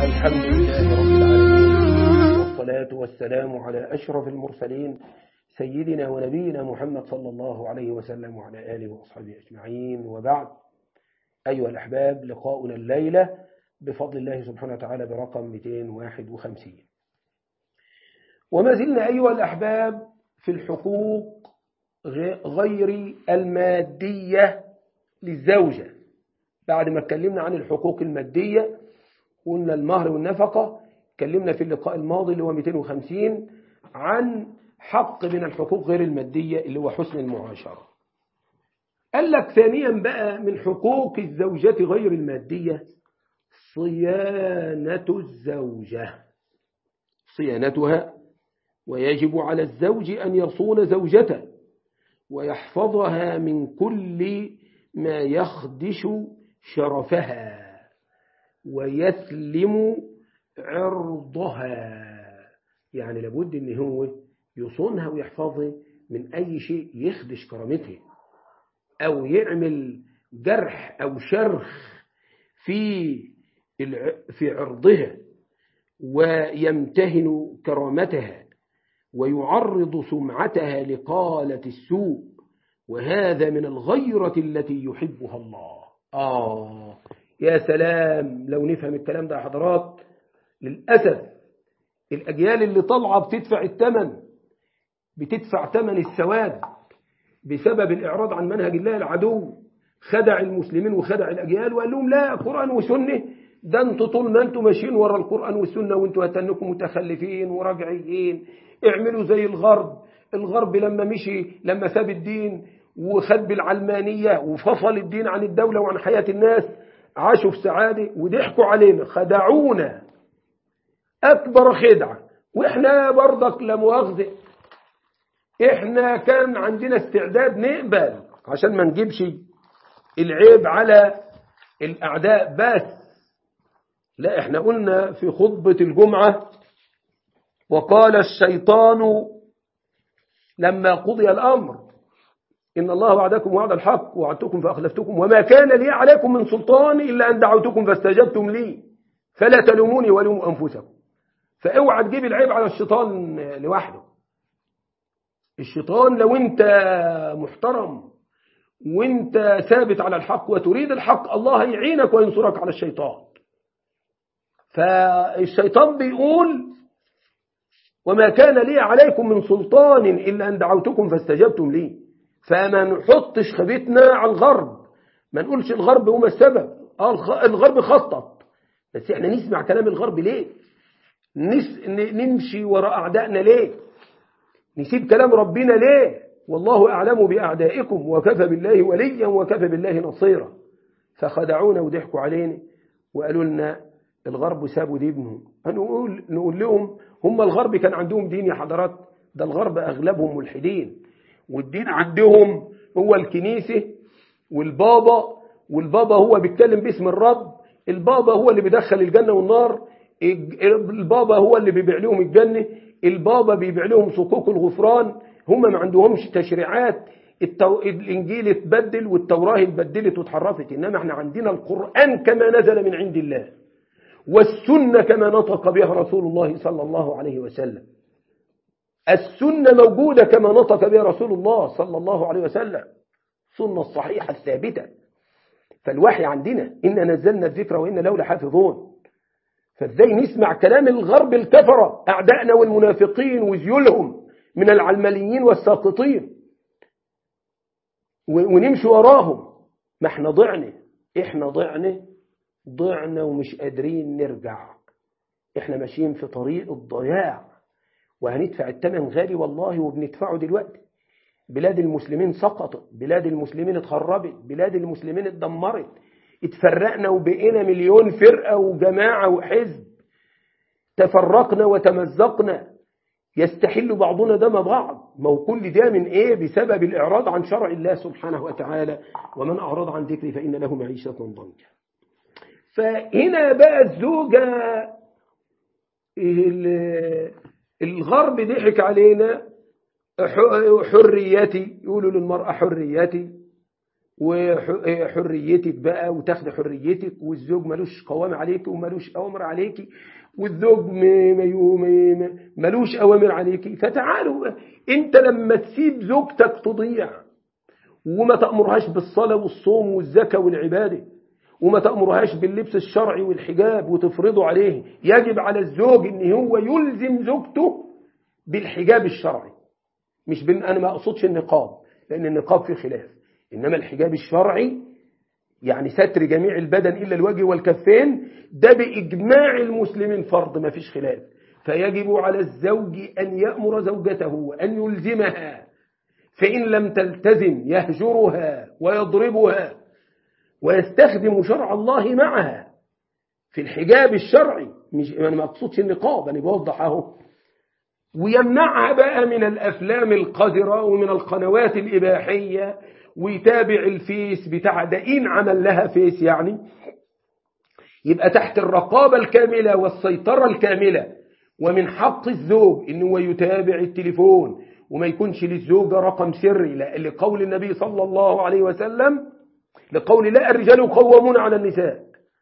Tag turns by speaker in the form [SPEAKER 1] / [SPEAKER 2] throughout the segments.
[SPEAKER 1] الحمد لله رب العالمين والصلاة والسلام على أشرف المرسلين سيدنا ونبينا محمد صلى الله عليه وسلم وعلى آله وأصحابه أجمعين وبعد أيها الأحباب لقاؤنا الليلة بفضل الله سبحانه وتعالى برقم 251 وما زلنا أيها الأحباب في الحقوق غير المادية للزوجة بعد ما اتكلمنا عن الحقوق المادية قلنا المهر والنفقة اتكلمنا في اللقاء الماضي اللي هو 250 عن حق من الحقوق غير المادية اللي هو حسن المعاشرة قال لك ثانيا بقى من حقوق الزوجة غير المادية صيانة الزوجة صيانتها ويجب على الزوج أن يصون زوجته ويحفظها من كل ما يخدش شرفها ويسلم عرضها يعني لابد ان هو يصونها ويحفظها من اي شيء يخدش كرامتها او يعمل جرح او شرخ في في عرضها ويمتهن كرامتها ويعرض سمعتها لقالة السوء وهذا من الغيرة التي يحبها الله آه يا سلام لو نفهم الكلام ده يا حضرات للأسف الأجيال اللي طالعة بتدفع الثمن بتدفع ثمن السواد بسبب الإعراض عن منهج الله العدو خدع المسلمين وخدع الأجيال وقال لهم لا قرآن وسنة ده انتوا طول ما انتوا ماشيين ورا القرآن والسنة وانتوا هتنكم متخلفين وراجعيين اعملوا زي الغرب الغرب لما مشي لما ساب الدين وخد بالعلمانية وفصل الدين عن الدولة وعن حياة الناس عاشوا في سعادة وضحكوا علينا خدعونا أكبر خدعة وإحنا برضك لا مؤاخذة إحنا كان عندنا استعداد نقبل عشان ما نجيبش العيب على الأعداء بس لا إحنا قلنا في خطبة الجمعة وقال الشيطان لما قضي الأمر إن الله وعدكم وعد الحق وعدتكم فأخلفتكم وما كان لي عليكم من سلطان إلا أن دعوتكم فاستجبتم لي فلا تلوموني ولوموا أنفسكم فاوعى تجيب العيب على الشيطان لوحده الشيطان لو انت محترم وانت ثابت على الحق وتريد الحق الله يعينك وينصرك على الشيطان فالشيطان بيقول وما كان لي عليكم من سلطان إلا أن دعوتكم فاستجبتم لي فما نحطش خبيتنا على الغرب ما نقولش الغرب هما السبب الغرب خطط بس احنا نسمع كلام الغرب ليه نس... نمشي وراء أعدائنا ليه نسيب كلام ربنا ليه والله أعلم بأعدائكم وكفى بالله وليا وكفى بالله نصيرا فخدعونا وضحكوا علينا وقالوا لنا الغرب سابوا دينهم هنقول نقول لهم هم الغرب كان عندهم دين يا حضرات ده الغرب أغلبهم ملحدين والدين عندهم هو الكنيسة والبابا والبابا هو بيتكلم باسم الرب البابا هو اللي بيدخل الجنة والنار البابا هو اللي بيبيع لهم الجنة البابا بيبيع لهم صكوك الغفران هم ما عندهمش تشريعات التو... الإنجيل اتبدل والتوراة اتبدلت واتحرفت إنما احنا عندنا القرآن كما نزل من عند الله والسنة كما نطق بها رسول الله صلى الله عليه وسلم السنة موجودة كما نطق بها رسول الله صلى الله عليه وسلم السنة الصحيحة الثابتة فالوحي عندنا إن نزلنا الذكر وإن له لحافظون فازاي نسمع كلام الغرب الكفرة أعدائنا والمنافقين وزيولهم من العلمانيين والساقطين ونمشي وراهم ما احنا ضعنا احنا ضعنا ضعنا ومش قادرين نرجع احنا ماشيين في طريق الضياع وهندفع الثمن غالي والله وبندفعه دلوقتي بلاد المسلمين سقطت بلاد المسلمين اتخربت بلاد المسلمين اتدمرت اتفرقنا وبقينا مليون فرقة وجماعة وحزب تفرقنا وتمزقنا يستحل بعضنا دم بعض ما هو كل ده من ايه بسبب الاعراض عن شرع الله سبحانه وتعالى ومن اعرض عن ذكري فان له معيشة ضنكا فهنا بقى الزوجة الغرب ضحك علينا حريتي يقولوا للمرأة حريتي وحريتك بقى وتاخد حريتك والزوج ملوش قوام عليك وملوش أوامر عليك والزوج ملوش أوامر عليك فتعالوا انت لما تسيب زوجتك تضيع وما تأمرهاش بالصلاة والصوم والزكاة والعبادة وما تأمرهاش باللبس الشرعي والحجاب وتفرضه عليه يجب على الزوج ان هو يلزم زوجته بالحجاب الشرعي مش بن أنا ما أقصدش النقاب لأن النقاب فيه خلاف إنما الحجاب الشرعي يعني ستر جميع البدن إلا الوجه والكفين ده بإجماع المسلمين فرض ما فيش خلاف فيجب على الزوج أن يأمر زوجته وأن يلزمها فإن لم تلتزم يهجرها ويضربها ويستخدم شرع الله معها في الحجاب الشرعي مش أنا ما أقصدش النقاب أنا بوضح أهو ويمنعها بقى من الأفلام القذرة ومن القنوات الإباحية ويتابع الفيس بتاع ده إن عمل لها فيس يعني يبقى تحت الرقابة الكاملة والسيطرة الكاملة ومن حق الزوج إنه يتابع التليفون وما يكونش للزوجة رقم سري لقول النبي صلى الله عليه وسلم لقول لا الرجال قوامون على النساء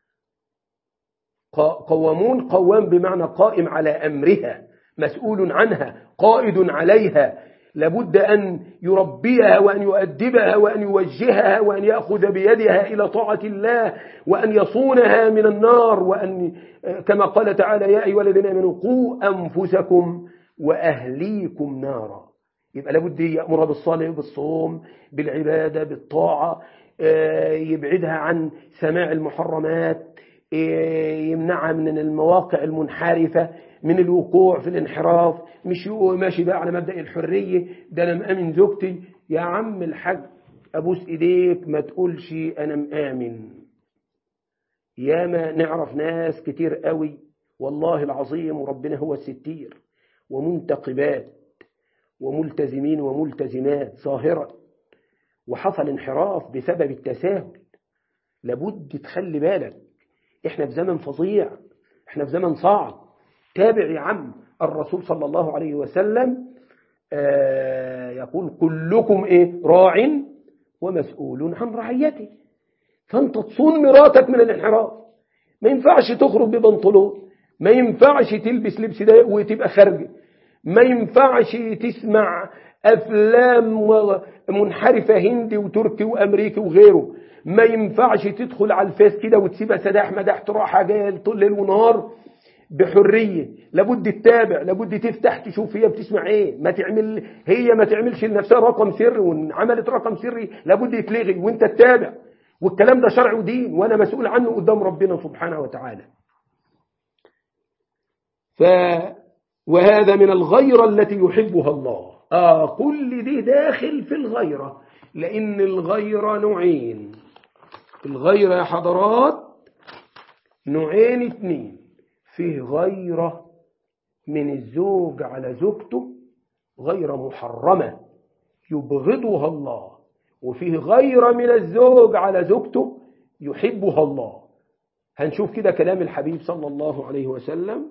[SPEAKER 1] قوامون قوام بمعنى قائم على أمرها مسؤول عنها قائد عليها لابد أن يربيها وأن يؤدبها وأن يوجهها وأن يأخذ بيدها إلى طاعة الله وأن يصونها من النار وأن كما قال تعالى يا أيها الذين آمنوا قوا أنفسكم وأهليكم نارا يبقى لابد يأمر بالصلاة بالصوم بالعبادة بالطاعة يبعدها عن سماع المحرمات يمنعها من المواقع المنحرفة من الوقوع في الانحراف مش ماشي بقى على مبدأ الحرية ده أنا مأمن زوجتي يا عم الحاج أبوس إيديك ما تقولش أنا مآمن ياما نعرف ناس كتير قوي والله العظيم وربنا هو الستير ومنتقبات وملتزمين وملتزمات ظاهرة وحصل انحراف بسبب التساهل لابد تخلي بالك احنا في زمن فظيع احنا في زمن صعب تابع يا عم الرسول صلى الله عليه وسلم آه يقول كلكم ايه راع ومسؤول عن رعيته فانت تصون مراتك من الانحراف ما ينفعش تخرج ببنطلون ما ينفعش تلبس لبس ده وتبقى خارجه ما ينفعش تسمع أفلام منحرفة هندي وتركي وأمريكي وغيره ما ينفعش تدخل على الفيس كده وتسيبها سداح مداح تروح حاجة طول ليل ونهار بحرية لابد تتابع لابد تفتح تشوف هي بتسمع ايه ما تعمل هي ما تعملش لنفسها رقم سري وان عملت رقم سري لابد يتلغي وانت تتابع والكلام ده شرع ودين وانا مسؤول عنه قدام ربنا سبحانه وتعالى ف وهذا من الغيرة التي يحبها الله آه كل دي داخل في الغيرة لأن الغيرة نوعين الغيرة يا حضرات نوعين اتنين فيه غيرة من الزوج على زوجته غير محرمة يبغضها الله وفيه غيرة من الزوج على زوجته يحبها الله هنشوف كده كلام الحبيب صلى الله عليه وسلم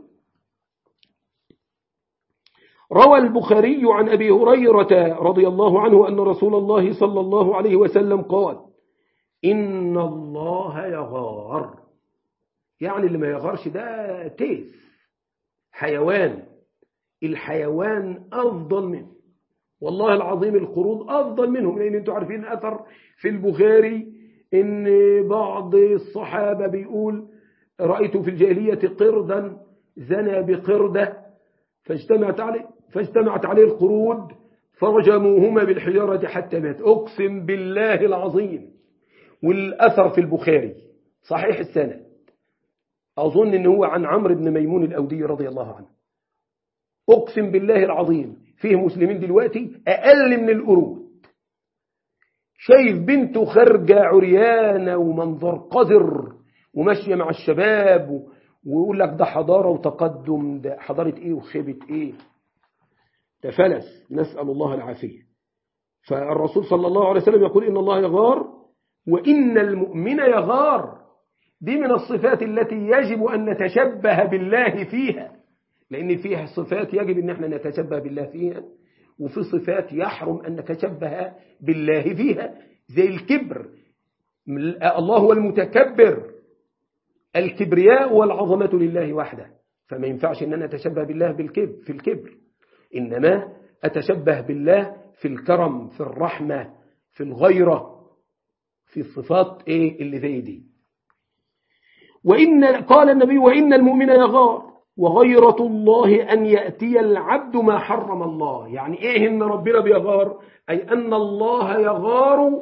[SPEAKER 1] روى البخاري عن أبي هريرة رضي الله عنه أن رسول الله صلى الله عليه وسلم قال إن الله يغار يعني اللي ما يغارش ده تيس حيوان الحيوان أفضل منه والله العظيم القرود أفضل منهم لأن أنتم عارفين أثر في البخاري إن بعض الصحابة بيقول رأيت في الجاهلية قردا زنى بقردة فاجتمعت عليه فاجتمعت عليه القرود فرجموهما بالحجارة حتى مات أقسم بالله العظيم والأثر في البخاري صحيح السند أظن أنه هو عن عمرو بن ميمون الأودي رضي الله عنه أقسم بالله العظيم فيه مسلمين دلوقتي أقل من القرود شايف بنته خارجة عريانة ومنظر قذر وماشية مع الشباب ويقول لك ده حضارة وتقدم ده حضارة ايه وخيبة ايه ده فلس نسأل الله العافية فالرسول صلى الله عليه وسلم يقول إن الله يغار وإن المؤمن يغار دي من الصفات التي يجب أن نتشبه بالله فيها لأن فيها صفات يجب أن احنا نتشبه بالله فيها وفي صفات يحرم أن نتشبه بالله فيها زي الكبر الله هو المتكبر الكبرياء والعظمة لله وحده فما ينفعش أن أنا أتشبه بالله بالكبر في الكبر إنما أتشبه بالله في الكرم في الرحمة في الغيرة في الصفات إيه اللي زي دي وإن قال النبي وإن المؤمن يغار وغيرة الله أن يأتي العبد ما حرم الله يعني إيه إن ربنا بيغار أي أن الله يغار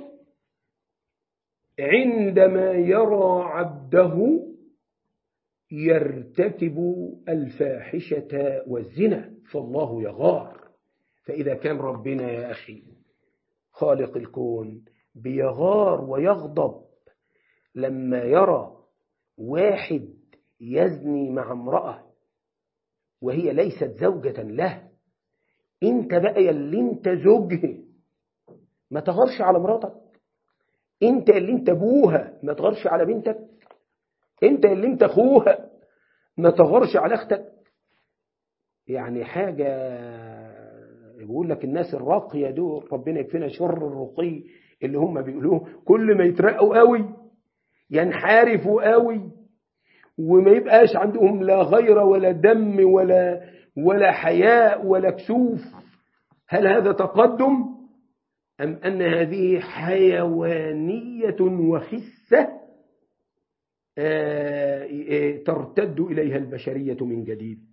[SPEAKER 1] عندما يرى عبده يرتكب الفاحشة والزنا فالله يغار فإذا كان ربنا يا أخي خالق الكون بيغار ويغضب لما يرى واحد يزني مع امرأة وهي ليست زوجة له انت بقى يلي انت زوجه ما تغرش على مراتك انت اللي انت ابوها ما تغرش على بنتك انت اللي انت اخوها ما تغرش على اختك يعني حاجة بيقول لك الناس الراقية دول ربنا يكفينا شر الرقي اللي هم بيقولوه كل ما يترقوا قوي ينحرفوا قوي وما يبقاش عندهم لا غير ولا دم ولا ولا حياء ولا كسوف هل هذا تقدم أم أن هذه حيوانية وخسة ترتد إليها البشرية من جديد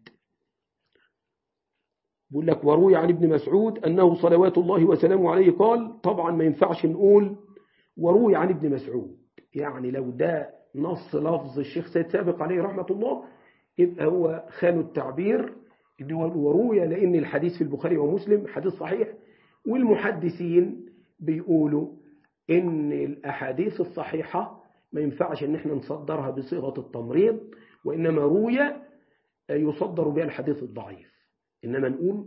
[SPEAKER 1] بقول لك وروي عن ابن مسعود أنه صلوات الله وسلامه عليه قال طبعا ما ينفعش نقول وروي عن ابن مسعود يعني لو ده نص لفظ الشيخ سيد سابق عليه رحمة الله يبقى هو خان التعبير اللي هو وروي لأن الحديث في البخاري ومسلم حديث صحيح والمحدثين بيقولوا إن الأحاديث الصحيحة ما ينفعش إن احنا نصدرها بصيغة التمريض وإنما روي يصدر بها الحديث الضعيف إنما نقول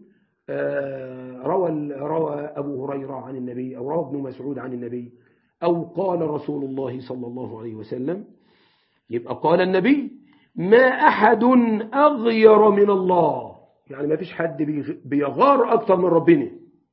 [SPEAKER 1] روى روى أبو هريرة عن النبي أو روى ابن مسعود عن النبي أو قال رسول الله صلى الله عليه وسلم يبقى قال النبي ما أحد أغير من الله يعني ما فيش حد بيغار أكثر من ربنا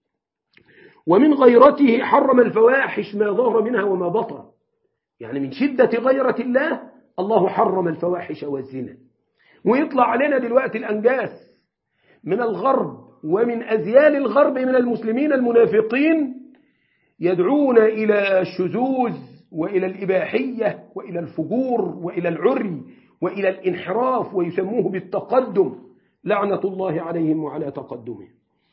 [SPEAKER 1] ومن غيرته حرم الفواحش ما ظهر منها وما بطن يعني من شدة غيرة الله الله حرم الفواحش والزنا ويطلع علينا دلوقتي الأنجاس من الغرب ومن أزيال الغرب من المسلمين المنافقين يدعون إلى الشذوذ وإلى الإباحية وإلى الفجور وإلى العري وإلى الانحراف ويسموه بالتقدم لعنة الله عليهم وعلى تقدمهم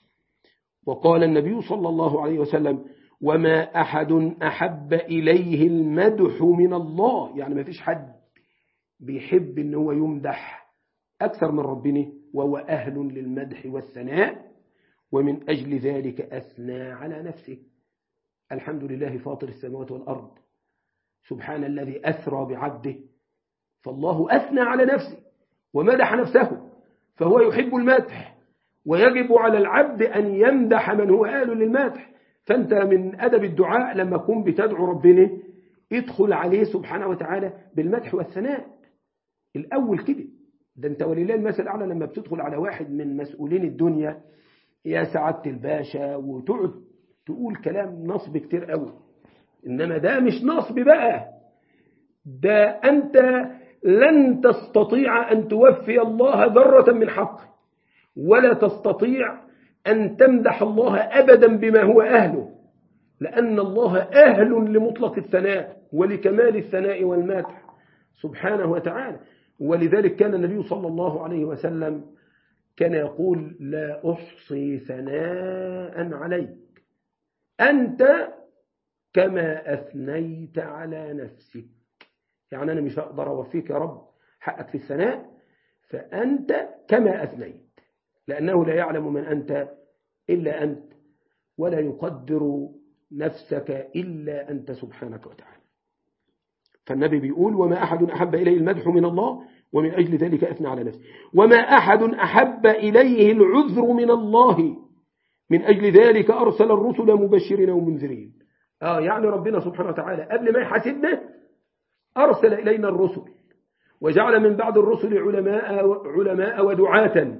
[SPEAKER 1] وقال النبي صلى الله عليه وسلم وما أحد أحب إليه المدح من الله يعني ما فيش حد بيحب ان هو يمدح أكثر من ربنا وهو أهل للمدح والثناء ومن أجل ذلك أثنى على نفسه الحمد لله فاطر السماوات والأرض سبحان الذي أسرى بعبده فالله أثنى على نفسه ومدح نفسه فهو يحب المدح ويجب على العبد أن يمدح من هو آل للمدح فأنت من أدب الدعاء لما تكون بتدعو ربنا ادخل عليه سبحانه وتعالى بالمدح والثناء الأول كده ده انت ولله المثل الأعلى لما بتدخل على واحد من مسؤولين الدنيا يا سعادة الباشا وتقعد تقول كلام نصب كتير قوي إنما ده مش نصب بقى ده أنت لن تستطيع أن توفي الله ذرة من حقه ولا تستطيع أن تمدح الله أبدا بما هو أهله لأن الله أهل لمطلق الثناء ولكمال الثناء والمدح سبحانه وتعالى ولذلك كان النبي صلى الله عليه وسلم كان يقول لا أحصي ثناء عليك أنت كما أثنيت على نفسك يعني أنا مش هقدر أوفيك يا رب حقك في الثناء فأنت كما أثنيت لأنه لا يعلم من أنت إلا أنت ولا يقدر نفسك إلا أنت سبحانك وتعالى فالنبي بيقول وما أحد أحب إليه المدح من الله ومن أجل ذلك أثنى على نفسه وما أحد أحب إليه العذر من الله من أجل ذلك أرسل الرسل مبشرين ومنذرين آه يعني ربنا سبحانه وتعالى قبل ما يحاسبنا أرسل إلينا الرسل وجعل من بعد الرسل علماء, علماء ودعاة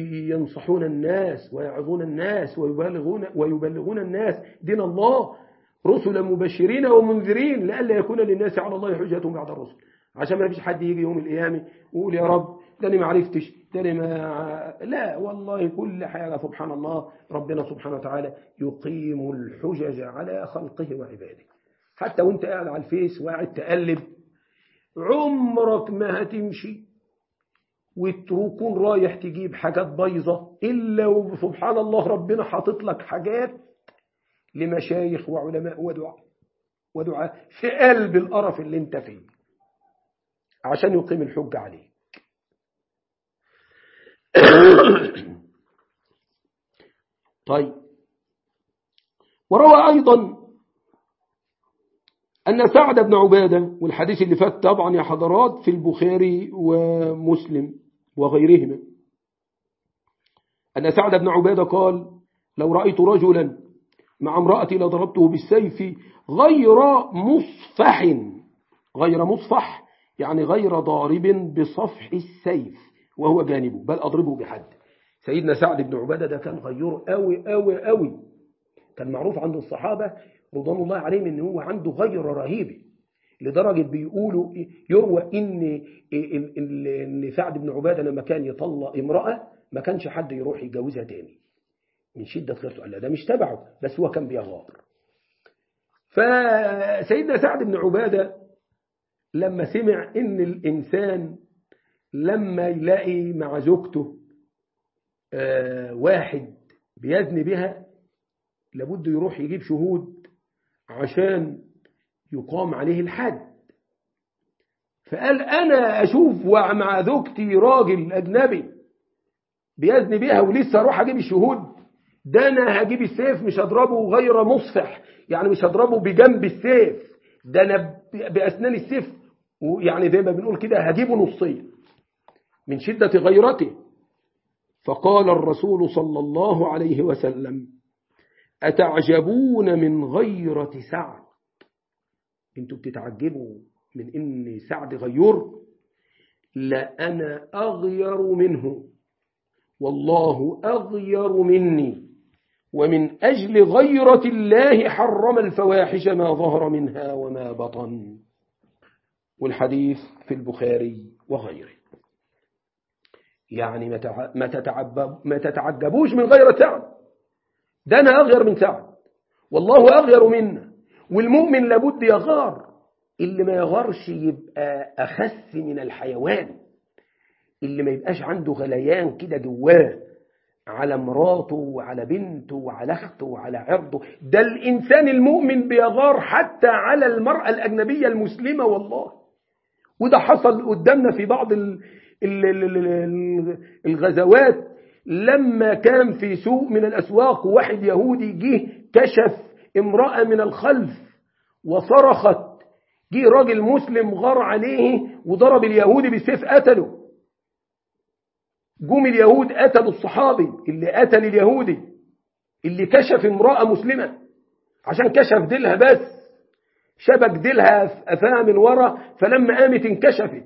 [SPEAKER 1] ينصحون الناس ويعظون الناس ويبلغون, ويبلغون الناس دين الله رسلا مبشرين ومنذرين لئلا يكون للناس على الله حجة بعد الرسل عشان ما فيش حد يجي يوم القيامة ويقول يا رب ده انا ما عرفتش ده انا ما لا والله كل حاجة سبحان الله ربنا سبحانه وتعالى يقيم الحجج على خلقه وعباده حتى وانت قاعد على الفيس وقاعد تقلب عمرك ما هتمشي وتكون رايح تجيب حاجات بايظة إلا وسبحان الله ربنا حاطط لك حاجات لمشايخ وعلماء ودعاء ودعاء في قلب القرف اللي انت فيه عشان يقيم الحج عليك طيب وروى أيضا أن سعد بن عبادة والحديث اللي فات طبعا يا حضرات في البخاري ومسلم وغيرهما أن سعد بن عبادة قال لو رأيت رجلا مع امرأتي لضربته بالسيف غير مصفح غير مصفح يعني غير ضارب بصفح السيف وهو جانبه بل أضربه بحد سيدنا سعد بن عبادة ده كان غيور قوي قوي قوي كان معروف عند الصحابة رضوان الله عليهم ان هو عنده غيرة رهيبة لدرجة بيقولوا يروى ان ان سعد بن عبادة لما كان يطلق امرأة ما كانش حد يروح يتجوزها تاني من شدة غيرته قال ده مش تبعه بس هو كان بيغار فسيدنا سعد بن عبادة لما سمع ان الانسان لما يلاقي مع زوجته واحد بيزني بها لابد يروح يجيب شهود عشان يقام عليه الحد فقال أنا أشوف مع زوجتي راجل أجنبي بيزني بيها ولسه أروح أجيب الشهود ده أنا هجيب السيف مش هضربه غير مصفح يعني مش هضربه بجنب السيف ده أنا بأسنان السيف ويعني زي ما بنقول كده هجيبه نصين من شدة غيرته فقال الرسول صلى الله عليه وسلم أتعجبون من غيرة سعد انتوا بتتعجبوا من ان سعد غيور لا أنا أغير منه والله أغير مني ومن أجل غيرة الله حرم الفواحش ما ظهر منها وما بطن والحديث في البخاري وغيره يعني ما تتعجب ما تتعجبوش من غير سعد ده أنا أغير من سعد والله أغير منا والمؤمن لابد يغار اللي ما يغارش يبقى أخس من الحيوان اللي ما يبقاش عنده غليان كده جواه على مراته وعلى بنته وعلى اخته وعلى عرضه ده الإنسان المؤمن بيغار حتى على المرأة الأجنبية المسلمة والله وده حصل قدامنا في بعض الغزوات لما كان في سوق من الأسواق واحد يهودي جه كشف امرأة من الخلف وصرخت جه راجل مسلم غار عليه وضرب اليهودي بالسيف قتله جم اليهود قتلوا الصحابي اللي قتل اليهودي اللي كشف امرأة مسلمة عشان كشف ديلها بس شبك ديلها في قفاها من ورا فلما قامت انكشفت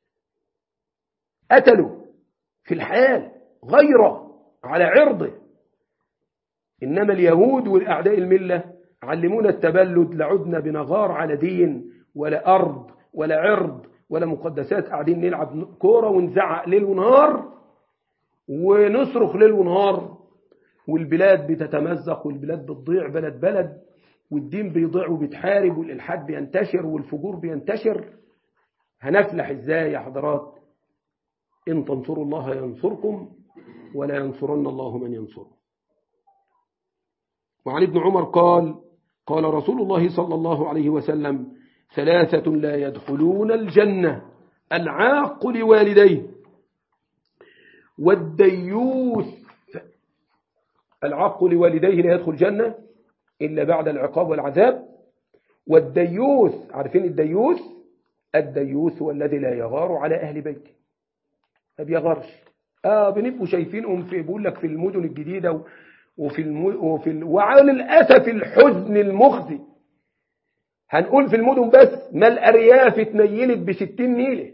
[SPEAKER 1] قتلوا في الحال غيره على عرضه إنما اليهود والأعداء الملة علمونا التبلد لعدنا بنغار على دين ولا أرض ولا عرض ولا مقدسات قاعدين نلعب كورة ونزعق ليل ونهار ونصرخ ليل ونهار والبلاد بتتمزق والبلاد بتضيع بلد بلد والدين بيضيع وبيتحارب والإلحاد بينتشر والفجور بينتشر هنفلح ازاي يا حضرات إن تنصروا الله ينصركم ولا ينصرن الله من ينصره وعن ابن عمر قال قال رسول الله صلى الله عليه وسلم ثلاثة لا يدخلون الجنة العاق لوالديه والديوث العاق لوالديه لا يدخل الجنة إلا بعد العقاب والعذاب والديوث عارفين الديوث الديوث هو الذي لا يغار على أهل بيته ما بيغارش آه بنبقوا شايفينهم في بيقول لك في المدن الجديدة وفي الم... وفي ال... وعلى الأسف الحزن المخزي هنقول في المدن بس ما الأرياف اتنيلت بستين نيلة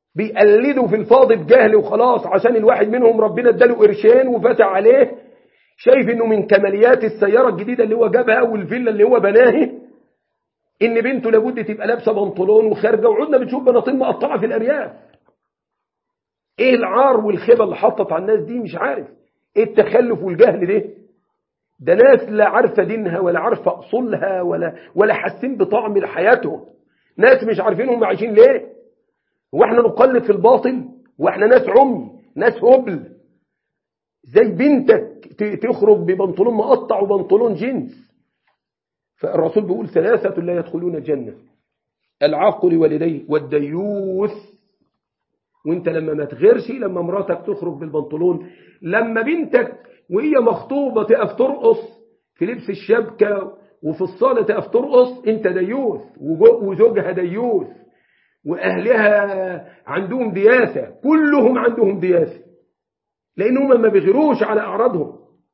[SPEAKER 1] بيقلدوا في الفاضي بجهل وخلاص عشان الواحد منهم ربنا اداله قرشين وفتح عليه شايف انه من كماليات السيارة الجديدة اللي هو جابها او الفيلا اللي هو بناها ان بنته لابد تبقى لابسة بنطلون وخارجة وعدنا بنشوف بناطيل مقطعة في الارياف ايه العار والخيبة اللي حطت على الناس دي مش عارف ايه التخلف والجهل ده ده ناس لا عارفة دينها ولا عارفة أصولها ولا ولا حاسين بطعم حياتهم ناس مش عارفين هم عايشين ليه واحنا نقلد في الباطل واحنا ناس عمي ناس هبل زي بنتك تخرج ببنطلون مقطع وبنطلون جينز فالرسول بيقول ثلاثة لا يدخلون الجنة العاقل والديه والديوث وانت لما ما تغيرش لما مراتك تخرج بالبنطلون لما بنتك وهي مخطوبة تقف ترقص في لبس الشبكة وفي الصالة تقف ترقص انت ديوث وزوجها ديوث وأهلها عندهم دياثة كلهم عندهم دياثة لأنهم ما بيغيروش على أعراضهم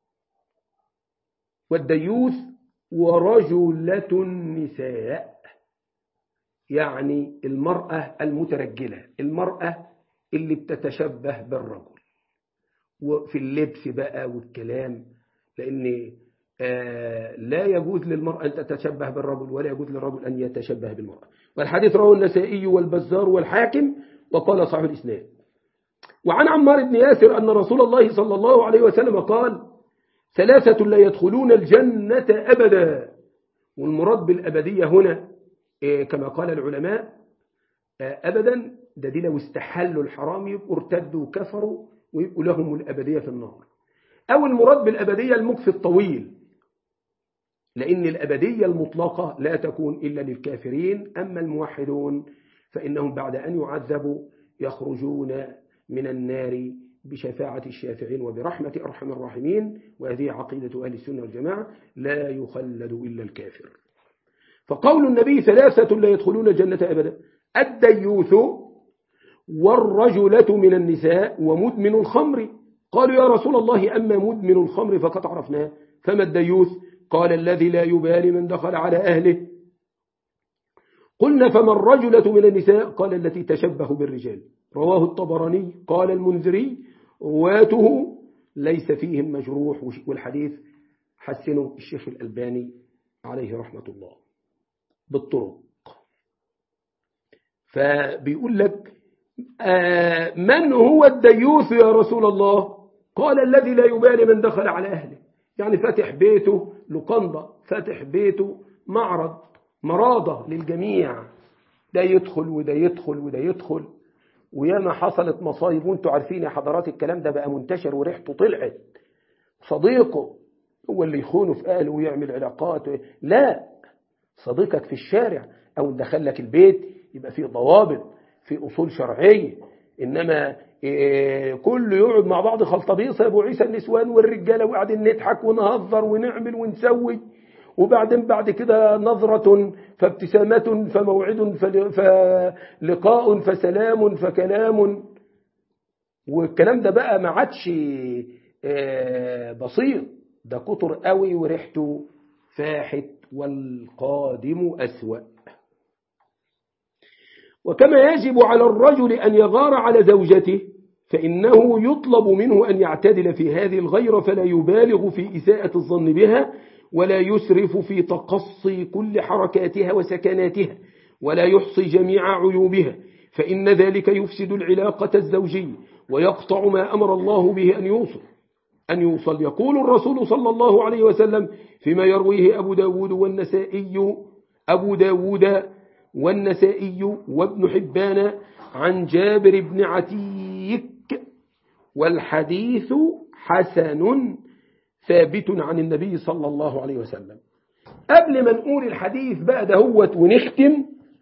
[SPEAKER 1] والديوث ورجلة النساء يعني المرأة المترجلة المرأة اللي بتتشبه بالرجل وفي اللبس بقى والكلام لأن آه لا يجوز للمرأة أن تتشبه بالرجل ولا يجوز للرجل أن يتشبه بالمرأة والحديث رواه النسائي والبزار والحاكم وقال صاحب الإسناد وعن عمار بن ياسر أن رسول الله صلى الله عليه وسلم قال ثلاثة لا يدخلون الجنة أبدا والمراد بالأبدية هنا كما قال العلماء أبدا ده دي لو استحلوا الحرام يبقوا ارتدوا وكفروا ويبقوا لهم الأبدية في النار أو المراد بالأبدية المكث الطويل لأن الأبدية المطلقة لا تكون إلا للكافرين أما الموحدون فإنهم بعد أن يعذبوا يخرجون من النار بشفاعة الشافعين وبرحمة أرحم الراحمين وهذه عقيدة أهل السنة والجماعة لا يخلد إلا الكافر فقول النبي ثلاثة لا يدخلون الجنة أبدا الديوث والرجلة من النساء ومدمن الخمر قالوا يا رسول الله أما مدمن الخمر فقد عرفناه فما الديوث قال الذي لا يبالي من دخل على أهله قلنا فما الرجلة من النساء قال التي تشبه بالرجال رواه الطبراني قال المنذري رواته ليس فيهم مجروح والحديث حسنه الشيخ الألباني عليه رحمة الله بالطرق فبيقول لك آه من هو الديوث يا رسول الله قال الذي لا يبالي من دخل على أهله يعني فاتح بيته لقنضة فاتح بيته معرض مرادة للجميع ده يدخل وده يدخل وده يدخل وياما حصلت مصايب وانتوا عارفين يا حضرات الكلام ده بقى منتشر وريحته طلعت صديقه هو اللي يخونه في أهله ويعمل علاقات لا صديقك في الشارع أو دخلك البيت يبقى فيه ضوابط في أصول شرعية إنما إيه كله يقعد مع بعض خلطبيصة يا أبو عيسى النسوان والرجالة وقاعدين نضحك ونهزر ونعمل ونسوي وبعدين بعد كده نظرة فابتسامة فموعد فلقاء فسلام فكلام والكلام ده بقى ما عادش بسيط ده كتر قوي وريحته فاحت والقادم أسوأ وكما يجب على الرجل أن يغار على زوجته فإنه يطلب منه أن يعتدل في هذه الغيرة فلا يبالغ في إساءة الظن بها ولا يسرف في تقصي كل حركاتها وسكناتها ولا يحصي جميع عيوبها فإن ذلك يفسد العلاقة الزوجية ويقطع ما أمر الله به أن يوصل أن يوصل يقول الرسول صلى الله عليه وسلم فيما يرويه أبو داود والنسائي أبو داود والنسائي وابن حبان عن جابر بن عتيك والحديث حسن ثابت عن النبي صلى الله عليه وسلم قبل ما نقول الحديث بقى دهوت ونختم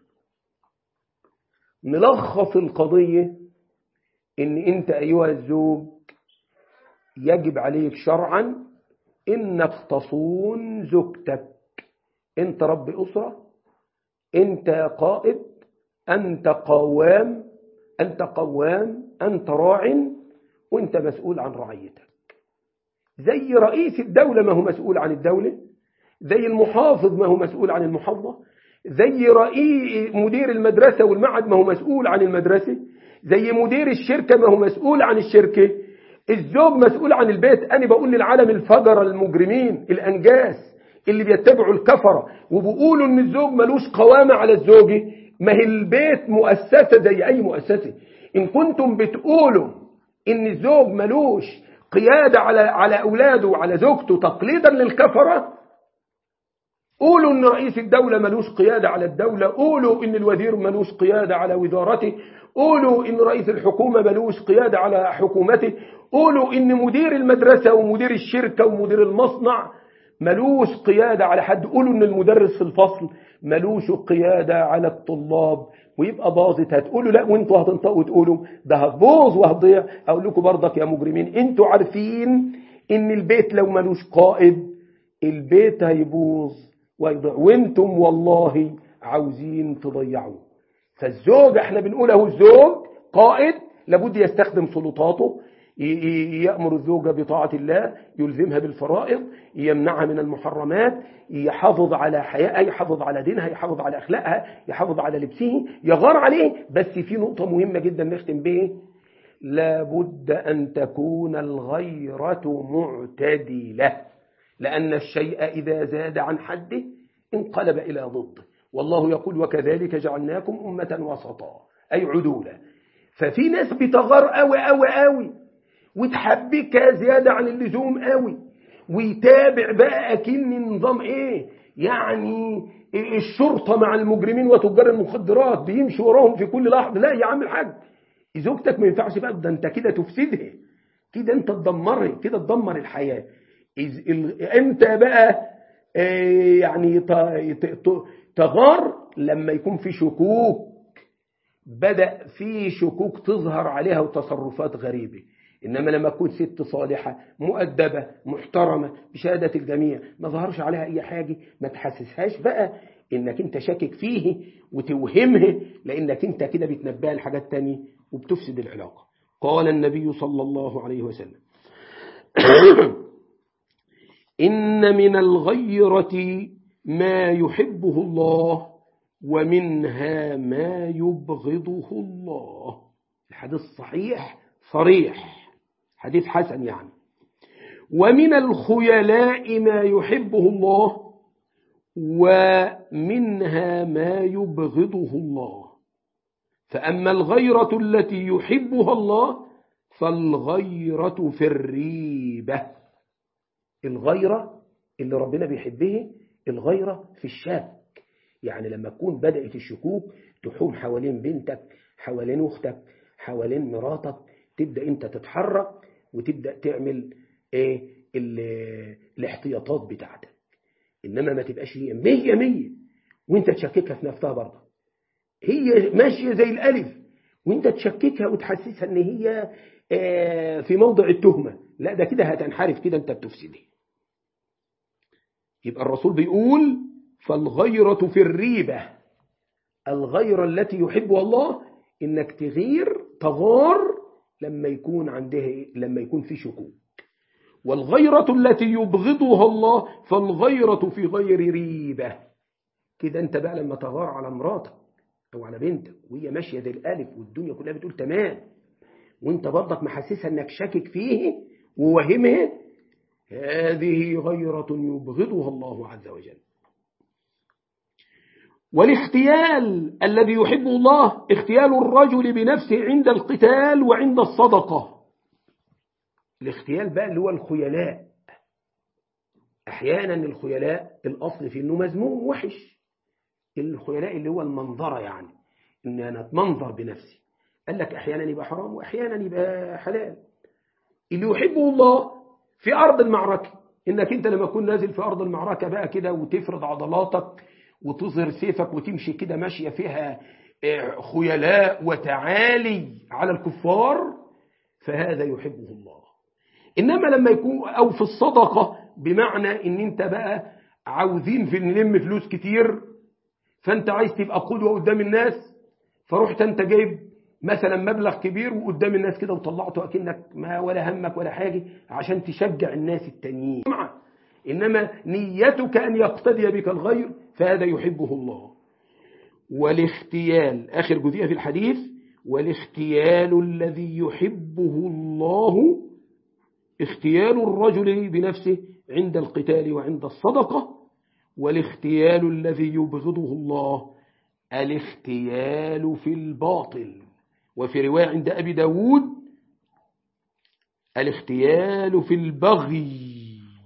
[SPEAKER 1] نلخص القضية ان انت ايها الزوج يجب عليك شرعا انك تصون زوجتك انت رب اسرة انت قائد انت قوام انت قوام انت راع وانت مسؤول عن رعيتك زي رئيس الدولة ما هو مسؤول عن الدولة زي المحافظ ما هو مسؤول عن المحافظة زي رئيس مدير المدرسة والمعهد ما هو مسؤول عن المدرسة زي مدير الشركة ما هو مسؤول عن الشركة الزوج مسؤول عن البيت أنا بقول للعالم الفجر المجرمين الأنجاس اللي بيتبعوا الكفرة وبيقولوا ان الزوج ملوش قوامة على الزوجة ما هي البيت مؤسسة زي أي مؤسسة إن كنتم بتقولوا ان الزوج ملوش قيادة على على أولاده وعلى زوجته تقليدا للكفرة قولوا ان رئيس الدولة ملوش قيادة على الدولة قولوا ان الوزير ملوش قيادة على وزارته قولوا ان رئيس الحكومة ملوش قيادة على حكومته قولوا ان مدير المدرسة ومدير الشركة ومدير المصنع ملوش قيادة على حد قولوا ان المدرس في الفصل ملوش قيادة على الطلاب ويبقى باظت هتقولوا لا وانتوا هتنطقوا وتقولوا ده هتبوظ وهتضيع اقول لكم برضك يا مجرمين انتوا عارفين ان البيت لو ملوش قائد البيت هيبوظ ويضيع وانتم والله عاوزين تضيعوه فالزوج احنا بنقول اهو الزوج قائد لابد يستخدم سلطاته يأمر الزوجة بطاعة الله يلزمها بالفرائض يمنعها من المحرمات يحافظ على حياتها يحافظ على دينها يحافظ على أخلاقها يحافظ على لبسه يغار عليه بس في نقطة مهمة جدا نختم به لابد أن تكون الغيرة معتدلة لأن الشيء إذا زاد عن حده انقلب إلى ضده والله يقول وكذلك جعلناكم أمة وسطا أي عدولا ففي ناس بتغار قوي قوي قوي وتحبكها زيادة عن اللزوم قوي ويتابع بقى أكن نظام إيه يعني الشرطة مع المجرمين وتجار المخدرات بيمشي وراهم في كل لحظة لا يا عم الحاج زوجتك ما ينفعش بقى ده انت كده تفسدها كده انت تدمرها كده تدمر الحياة امتى بقى يعني تغار لما يكون في شكوك بدأ في شكوك تظهر عليها وتصرفات غريبة إنما لما تكون ست صالحة مؤدبة محترمة بشهادة الجميع ما ظهرش عليها أي حاجة ما تحسسهاش بقى إنك أنت شاكك فيه وتوهمه لأنك أنت كده بتنبهها لحاجات تانية وبتفسد العلاقة قال النبي صلى الله عليه وسلم إن من الغيرة ما يحبه الله ومنها ما يبغضه الله الحديث صحيح صريح حديث حسن يعني ومن الخيلاء ما يحبه الله ومنها ما يبغضه الله فأما الغيرة التي يحبها الله فالغيرة في الريبة الغيرة اللي ربنا بيحبه الغيرة في الشك يعني لما تكون بدأت الشكوك تحوم حوالين بنتك حوالين أختك حوالين مراتك تبدأ أنت تتحرك وتبدأ تعمل إيه الاحتياطات بتاعتك إنما ما تبقاش هي مية مية وانت تشككها في نفسها برضه هي ماشية زي الألف وانت تشككها وتحسسها ان هي في موضع التهمة لا ده كده هتنحرف كده انت بتفسدها يبقى الرسول بيقول فالغيرة في الريبة الغيرة التي يحبها الله انك تغير تغار لما يكون عنده لما يكون في شكوك والغيرة التي يبغضها الله فالغيرة في غير ريبة كده انت بقى لما تغار على مراتك او على بنتك وهي ماشية زي الالف والدنيا كلها بتقول تمام وانت برضك محسسها انك شاكك فيه ووهمه هذه غيرة يبغضها الله عز وجل والاختيال الذي يحبه الله اختيال الرجل بنفسه عند القتال وعند الصدقة الاختيال بقى اللي هو الخيلاء احيانا الخيلاء الاصل في انه مذموم وحش الخيلاء اللي هو المنظرة يعني ان انا اتمنظر بنفسي قال لك احيانا يبقى حرام واحيانا يبقى حلال اللي يحبه الله في ارض المعركة انك انت لما تكون نازل في ارض المعركة بقى كده وتفرض عضلاتك وتظهر سيفك وتمشي كده ماشية فيها خيلاء وتعالي على الكفار فهذا يحبه الله إنما لما يكون أو في الصدقة بمعنى إن أنت بقى عاوزين في نلم فلوس كتير فأنت عايز تبقى قدوة قدام الناس فرحت أنت جايب مثلا مبلغ كبير وقدام الناس كده وطلعته أكنك ما ولا همك ولا حاجة عشان تشجع الناس التانيين إنما نيتك أن يقتدي بك الغير فهذا يحبه الله والاختيال آخر جزئية في الحديث والاختيال الذي يحبه الله اختيال الرجل بنفسه عند القتال وعند الصدقة والاختيال الذي يبغضه الله الاختيال في الباطل وفي رواية عند أبي داود الاختيال في البغي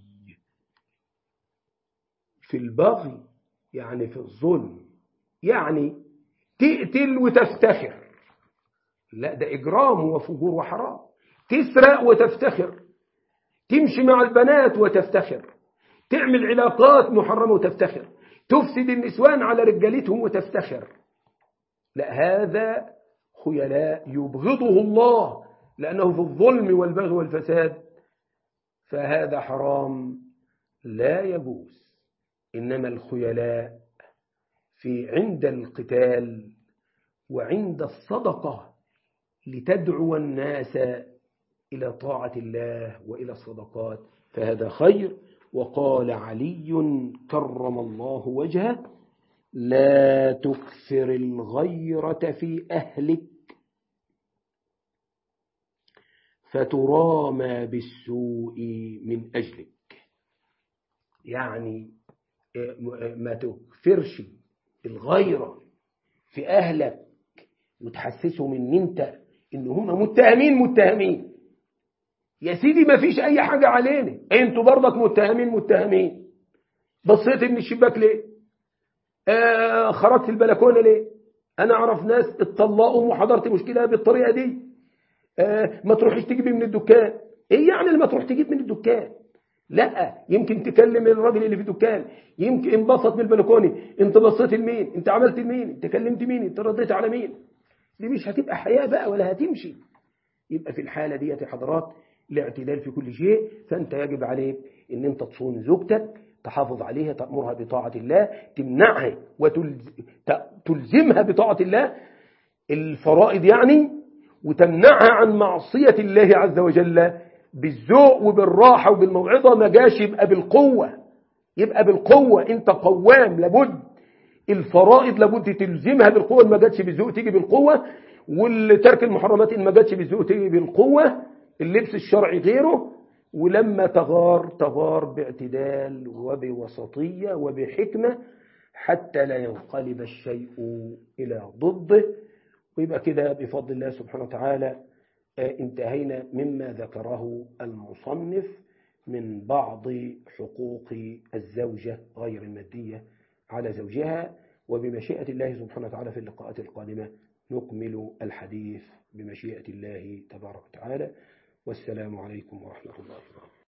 [SPEAKER 1] في البغي يعني في الظلم يعني تقتل وتفتخر لا ده إجرام وفجور وحرام تسرق وتفتخر تمشي مع البنات وتفتخر تعمل علاقات محرمة وتفتخر تفسد النسوان على رجالتهم وتفتخر لا هذا خيلاء يبغضه الله لأنه في الظلم والبغي والفساد فهذا حرام لا يجوز إنما الخيلاء في عند القتال وعند الصدقة لتدعو الناس إلى طاعة الله وإلى الصدقات فهذا خير وقال علي كرم الله وجهه لا تكثر الغيرة في أهلك فترامى بالسوء من أجلك يعني ما تكثرش الغيرة في أهلك وتحسسهم ان انت ان هم متهمين متهمين يا سيدي ما فيش اي حاجة علينا انتوا برضك متهمين متهمين بصيت من الشباك ليه آه خرجت البلكونة ليه انا اعرف ناس اتطلقوا وحضرت مشكلة بالطريقة دي آه ما تروحش تجيب من الدكان ايه يعني لما تروح تجيب من الدكان لا يمكن تكلم الراجل اللي في الدكان يمكن انبسط من البلكونة انت بصيت لمين انت عملت لمين انت كلمت مين انت رديت على مين دي مش هتبقى حياة بقى ولا هتمشي يبقى في الحالة دي يا حضرات الاعتدال في كل شيء فأنت يجب عليك ان انت تصون زوجتك تحافظ عليها تأمرها بطاعة الله تمنعها وتلزمها بطاعة الله الفرائض يعني وتمنعها عن معصية الله عز وجل بالذوق وبالراحة وبالموعظة ما جاش يبقى بالقوة يبقى بالقوة انت قوام لابد الفرائض لابد تلزمها بالقوة ما جاتش بالذوق تيجي بالقوة والترك المحرمات ان ما جاتش بالذوق تيجي بالقوة اللبس الشرعي غيره ولما تغار تغار باعتدال وبوسطية وبحكمة حتى لا ينقلب الشيء إلى ضده ويبقى كده بفضل الله سبحانه وتعالى انتهينا مما ذكره المصنف من بعض حقوق الزوجة غير المادية على زوجها وبمشيئة الله سبحانه وتعالى في اللقاءات القادمة نكمل الحديث بمشيئة الله تبارك وتعالى والسلام عليكم ورحمة الله وبركاته